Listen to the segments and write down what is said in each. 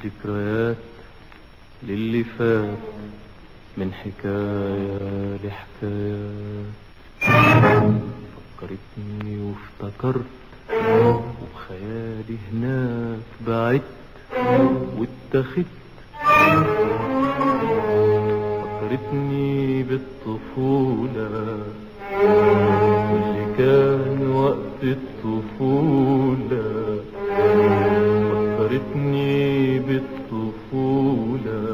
ذكريات للي فات من حكاية لحكاية فكرتني وافتكرت وبخيالي هناك بعدت واتخذت فكرتني بالطفولة واللي كان وقت الطفولة فكرتني بالطفولة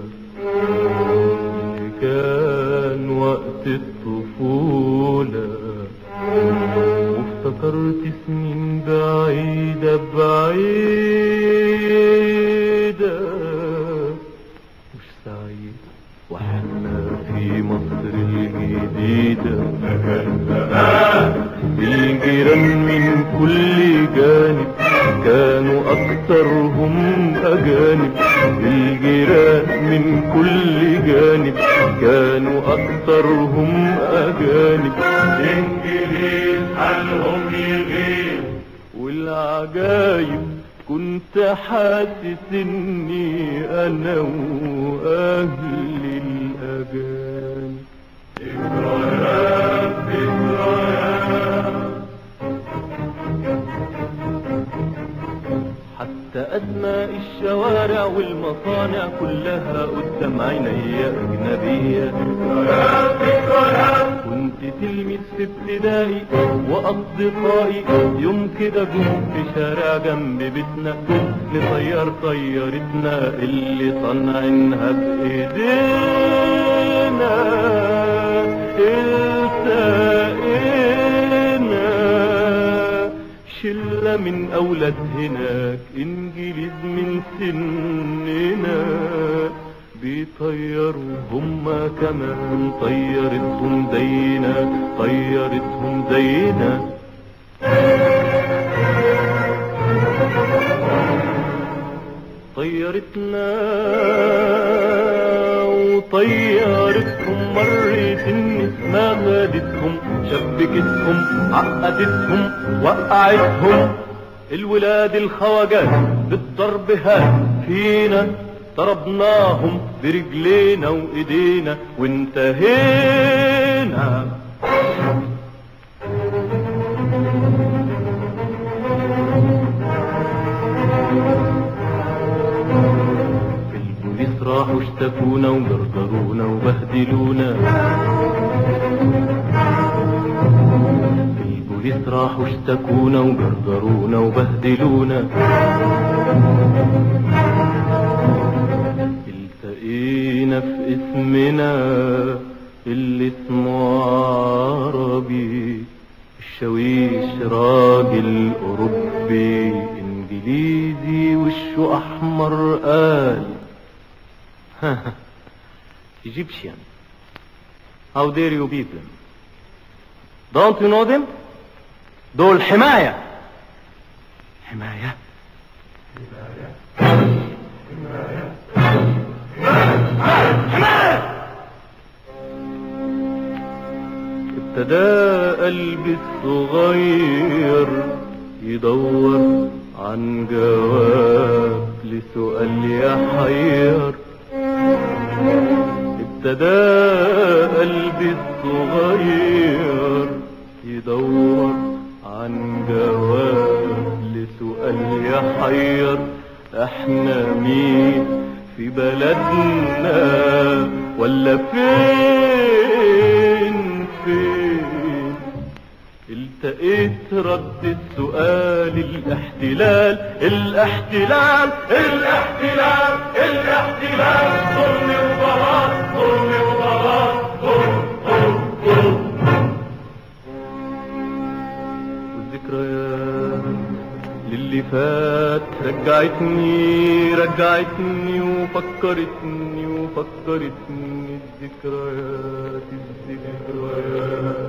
اللي كان وقت الطفولة وافتكرت سنين بعيدة بعيدة مش سعيد واحنا في مصر الجديدة الجيران من كل جانب كانوا أكثرهم أجانب الجيران من كل جانب كانوا أكثرهم أجانب الإنجليز حالهم يغيب والعجايب كنت حاسس اني انا واهلي الاجانب ذكريات ذكريات حتى أسماء الشوارع والمصانع كلها قدام عيني أجنبية ذكريات ذكريات كنت تلميذ في ابتدائي وأصدقائي يوم كده جم في شارع جنب بيتنا نطير طيارتنا اللي صنعنها بإيدينا التقينا شلة من أولاد هناك إنجليز من سننا بيطيروا هما كمان طيرتهم زينا طيرتهم زينا طيرتنا وطيرتهم مرت النسمة غادتهم شبكتهم عقدتهم وقعتهم الولاد الخواجات بالضرب هاد فينا ضربناهم برجلينا وايدينا وانتهينا البوليس راحوا اشتكونا وجرجرونا وبهدلونا البوليس راحوا اشتكونا وجرجرونا وبهدلونا التقينا في اسمنا اللي اسمه عربي الشويش راجل أوروبي إنجليزي وشه أحمر قال Egyptian How dare you beat them Don't you know them دول حماية حماية ابتدى قلبي الصغير يدور عن جواب لسؤال يحير ابتدى قلبي الصغير يدور عن جواب لسؤال يحير احنا مين في بلدنا ولا فين فين التقيت رد السؤال الاحتلال الاحتلال الاحتلال الاحتلال ظلم وضلال ظلم وضلال ظلم ظلم ظلم والذكريات للي فات رجعتني رجعتني وفكرتني وفكرتني الذكريات الذكريات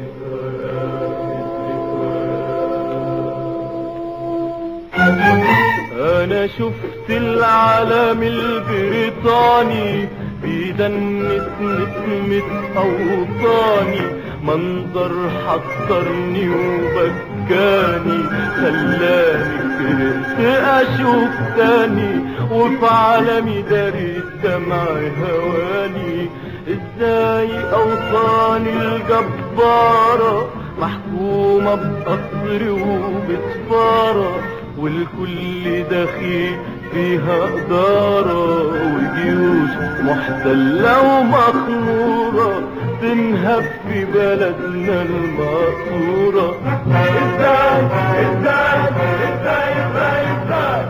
الذكريات انا شفت العالم البريطاني بيدنس نسمة اوطاني منظر حضرني وبكى مكاني خلاني كرهت اشوف تاني وفي عالمي داري الدمع هواني ازاي اوصاني الجبارة محكومة بقصر وبسفارة والكل دخيل فيها إدارة وجيوش محتلة ومخمورة تنهب في بلدنا المقصورة ازاي ازاي ازاي ازاي ازاي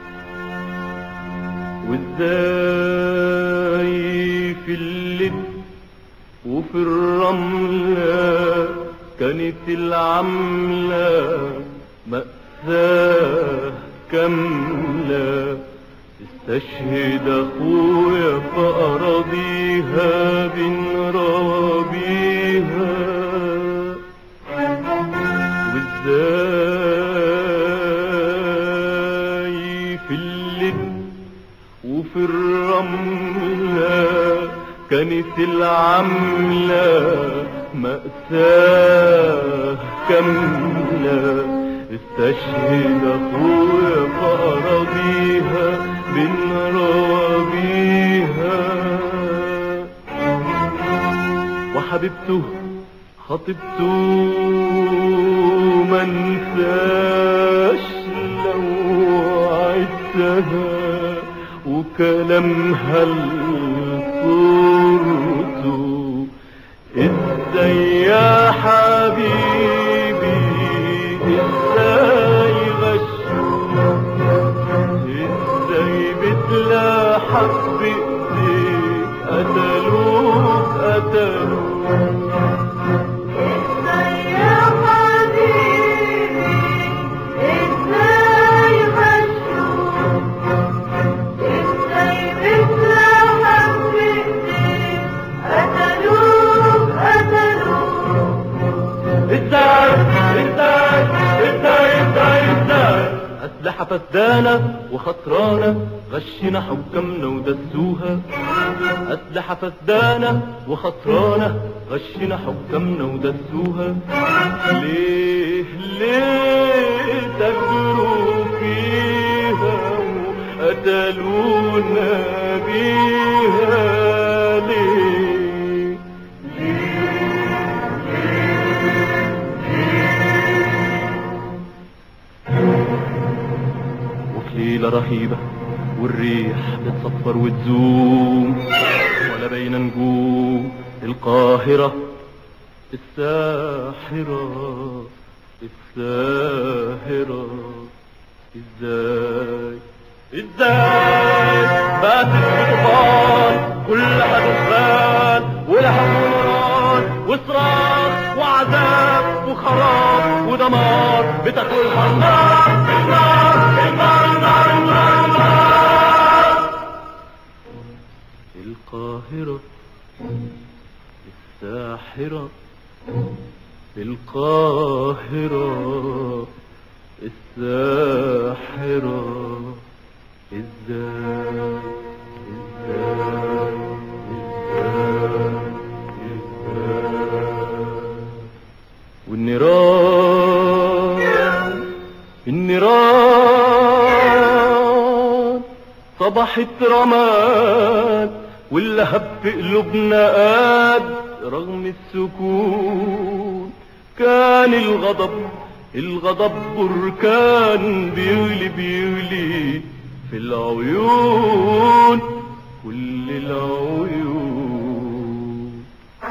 وازاي في اللب وفي الرملة كانت العملة مأساة كاملة استشهد اخويا فأراضيها بنرابيها وازاي في اللب وفي الرملة كانت العملة مأساة كاملة استشهد اخويا فأراضيها بنرابيها وحبيبته خطيبته منساش لو عدتها وكلامها لصورته ازاي يا حبيبي ازاي غشوك ازاي بتلاحق بايديك قتلوك قتلوك ازاي يا حبيبي ازاي غشوك ازاي بتلاحق بايديك قتلوك قتلوك ازاي ازاي ازاي ازاي ازاي أسلحة فسدانة وخسرانة غشنا حكامنا ودسوها أسلحة فسدانة وخسرانة غشنا حكامنا ودسوها ليه ليه تجروا فيها وقتلونا بيها ليه وفي ليلة رهيبة والريح بتصفر وتزوم ولا بين نجوم القاهرة الساحرة الساهرة ازاي ازاي باتت بطوفان كلها دخان ولهب ونار وصراخ وعذاب وخراب ودمار بتاكلها النار النار النار النار النار النار القاهرة الساحرة القاهرة الساحرة ازاي ازاي ازاي ازاي والنيران النيران صبحت رماد واللهب في قلوبنا قاد رغم السكون كان الغضب الغضب بركان بيغلي بيغلي في العيون كل العيون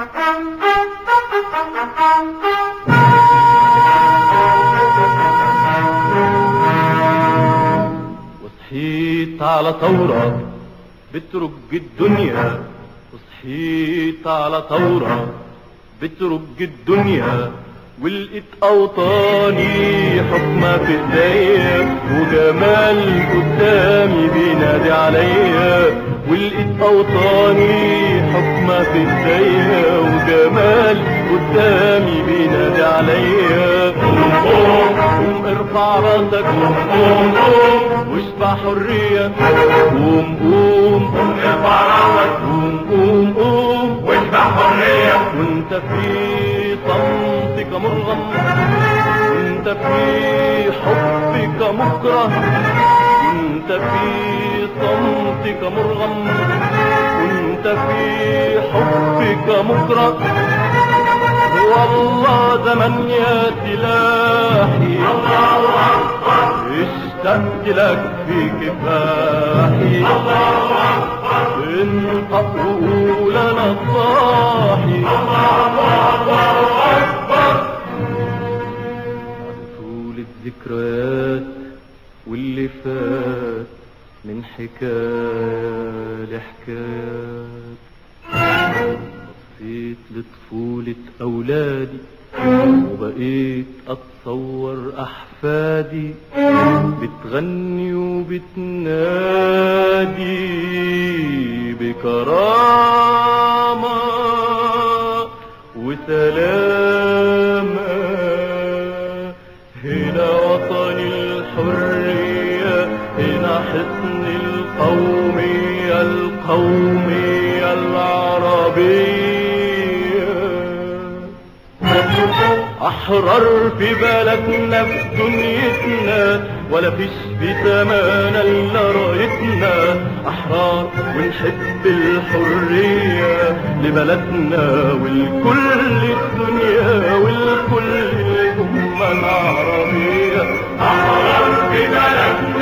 وصحيت على ثورة بترج الدنيا وصحيت على ثورة بترج الدنيا ولقيت أوطاني حكمة في ايديا وجمال قدامي بينادي عليا ولقيت أوطاني حكمة في ايديا وجمال قدامي بينادي عليا قوم قوم قوم ارفع راسك قوم قوم قوم واشبع حرية قوم قوم قوم ارفع راسك قوم قوم قوم واشبع حرية وانت في صمتك مرغم وانت في حبك مكره كنت في صمتك مرغم كنت في حبك مكره والله زمن يا سلاحي الله أكبر اشتقت لك في كفاحي الله أكبر انطق وقول انا صاحي الله أكبر طول الذكريات واللي فات من حكاية لحكايات بصيت لطفولة أولادي وبقيت أتصور أحفادي بتغني وبتنادي بكرامة وسلامة هنا وطن الحرية هنا حصن القومية القومية العربية أحرر في بلدنا في دنيتنا ولا فيش في زمانا إلا رايتنا أحرار ونحب الحرية لبلدنا ولكل الدنيا ولكل الأمة العربية أحرر في بلدنا